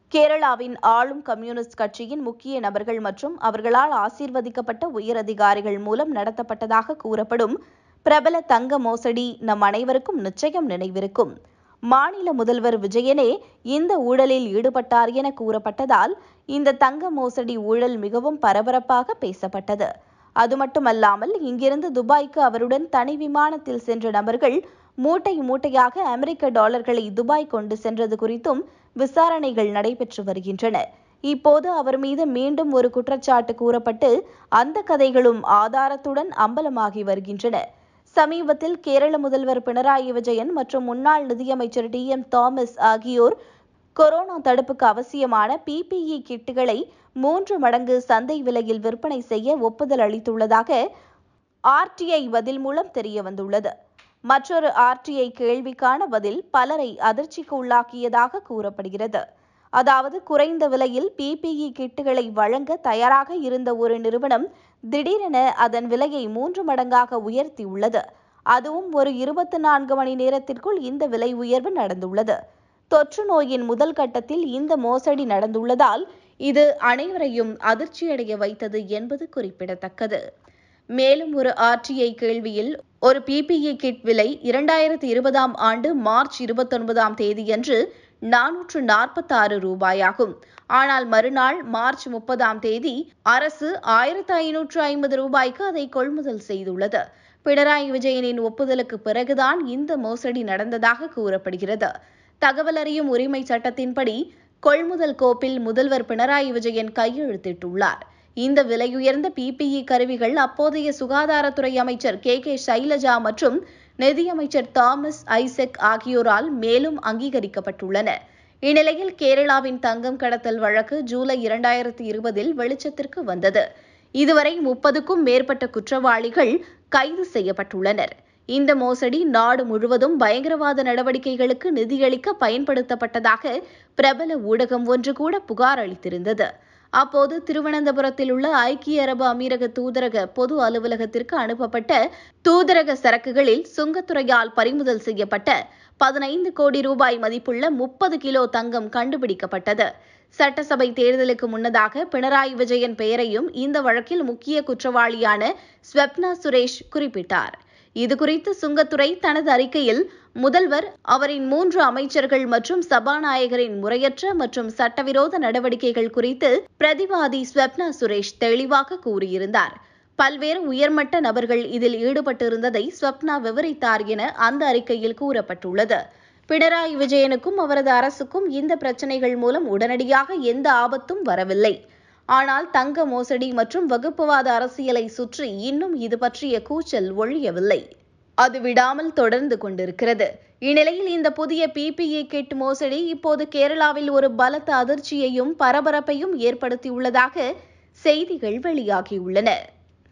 கேரளாவின் ஆளும் கம்யூனிஸ்ட் கட்சியின் முக்கிய நபர்கள் மற்றும் அவர்களால் ஆசீர்வதிக்கப்பட்ட உயரதிகாரிகள் மூலம் நடத்தப்பட்டதாக கூறப்படும் பிரபல தங்க மோசடி நம் அனைவருக்கும் நிச்சயம் நினைவிருக்கும் மாநில முதல்வர் விஜயனே இந்த ஊழலில் ஈடுபட்டார் என கூறப்பட்டதால் இந்த தங்க மோசடி ஊழல் மிகவும் பரபரப்பாக பேசப்பட்டது அது மட்டுமல்லாமல் இங்கிருந்து துபாய்க்கு அவருடன் தனி விமானத்தில் சென்ற நபர்கள் மூட்டை மூட்டையாக அமெரிக்க டாலர்களை துபாய் கொண்டு சென்றது குறித்தும் விசாரணைகள் நடைபெற்று வருகின்றன இப்போது அவர் மீது மீண்டும் ஒரு குற்றச்சாட்டு கூறப்பட்டு அந்த கதைகளும் ஆதாரத்துடன் அம்பலமாகி வருகின்றன சமீபத்தில் கேரள முதல்வர் பினராயி விஜயன் மற்றும் முன்னாள் நிதியமைச்சர் டி எம் தாமஸ் ஆகியோர் கொரோனா தடுப்புக்கு அவசியமான பிபிஇ கிட்டுகளை மூன்று மடங்கு சந்தை விலையில் விற்பனை செய்ய ஒப்புதல் அளித்துள்ளதாக ஆர்டிஐ பதில் மூலம் தெரிய வந்துள்ளது மற்றொரு ஆர்டிஐ கேள்விக்கான பதில் பலரை அதிர்ச்சிக்கு உள்ளாக்கியதாக கூறப்படுகிறது அதாவது குறைந்த விலையில் பிபிஇ கிட்டுகளை வழங்க தயாராக இருந்த ஒரு நிறுவனம் திடீரென அதன் விலையை மூன்று மடங்காக உயர்த்தியுள்ளது அதுவும் ஒரு இருபத்தி நான்கு மணி நேரத்திற்குள் இந்த விலை உயர்வு நடந்துள்ளது தொற்று நோயின் முதல் கட்டத்தில் இந்த மோசடி நடந்துள்ளதால் இது அனைவரையும் அதிர்ச்சியடைய வைத்தது என்பது குறிப்பிடத்தக்கது மேலும் ஒரு ஆர்டிஐ கேள்வியில் ஒரு பிபிஇ கிட் விலை இரண்டாயிரத்தி இருபதாம் ஆண்டு மார்ச் இருபத்தொன்பதாம் தேதியன்று நானூற்று நாற்பத்தாறு ரூபாயாகும் ஆனால் மறுநாள் மார்ச் முப்பதாம் தேதி அரசு ஆயிரத்து ஐநூற்று ஐம்பது ரூபாய்க்கு அதை கொள்முதல் செய்துள்ளது பினராயி விஜயனின் ஒப்புதலுக்கு பிறகுதான் இந்த மோசடி நடந்ததாக கூறப்படுகிறது தகவல் அறியும் உரிமை சட்டத்தின்படி கொள்முதல் கோப்பில் முதல்வர் பினராயி விஜயன் கையெழுத்திட்டுள்ளார் இந்த விலையுயர்ந்த பிபிஇ கருவிகள் அப்போதைய சுகாதாரத்துறை அமைச்சர் கே கே சைலஜா மற்றும் நிதியமைச்சர் தாமஸ் ஐசக் ஆகியோரால் மேலும் அங்கீகரிக்கப்பட்டுள்ளன இந்நிலையில் கேரளாவின் தங்கம் கடத்தல் வழக்கு ஜூலை இரண்டாயிரத்தி இருபதில் வெளிச்சத்திற்கு வந்தது இதுவரை முப்பதுக்கும் மேற்பட்ட குற்றவாளிகள் கைது செய்யப்பட்டுள்ளனர் இந்த மோசடி நாடு முழுவதும் பயங்கரவாத நடவடிக்கைகளுக்கு நிதியளிக்க பயன்படுத்தப்பட்டதாக பிரபல ஊடகம் ஒன்று கூட புகார் அளித்திருந்தது அப்போது திருவனந்தபுரத்தில் உள்ள ஐக்கிய அரபு அமீரக தூதரக பொது அலுவலகத்திற்கு அனுப்பப்பட்ட தூதரக சரக்குகளில் சுங்கத்துறையால் பறிமுதல் செய்யப்பட்ட பதினைந்து கோடி ரூபாய் மதிப்புள்ள முப்பது கிலோ தங்கம் கண்டுபிடிக்கப்பட்டது சட்டசபை தேர்தலுக்கு முன்னதாக பினராயி விஜயன் பெயரையும் இந்த வழக்கில் முக்கிய குற்றவாளியான ஸ்வப்னா சுரேஷ் குறிப்பிட்டார் இதுகுறித்து சுங்கத்துறை தனது அறிக்கையில் முதல்வர் அவரின் மூன்று அமைச்சர்கள் மற்றும் சபாநாயகரின் முறையற்ற மற்றும் சட்டவிரோத நடவடிக்கைகள் குறித்து பிரதிவாதி ஸ்வப்னா சுரேஷ் தெளிவாக கூறியிருந்தார் பல்வேறு உயர்மட்ட நபர்கள் இதில் ஈடுபட்டிருந்ததை ஸ்வப்னா விவரித்தார் என அந்த அறிக்கையில் கூறப்பட்டுள்ளது பினராயி விஜயனுக்கும் அவரது அரசுக்கும் இந்த பிரச்சனைகள் மூலம் உடனடியாக எந்த ஆபத்தும் வரவில்லை ஆனால் தங்க மோசடி மற்றும் வகுப்புவாத அரசியலை சுற்றி இன்னும் இது பற்றிய கூச்சல் ஒழியவில்லை அது விடாமல் தொடர்ந்து கொண்டிருக்கிறது இந்நிலையில் இந்த புதிய பிபிஇ கிட் மோசடி இப்போது கேரளாவில் ஒரு பலத்த அதிர்ச்சியையும் பரபரப்பையும் ஏற்படுத்தியுள்ளதாக செய்திகள் வெளியாகியுள்ளன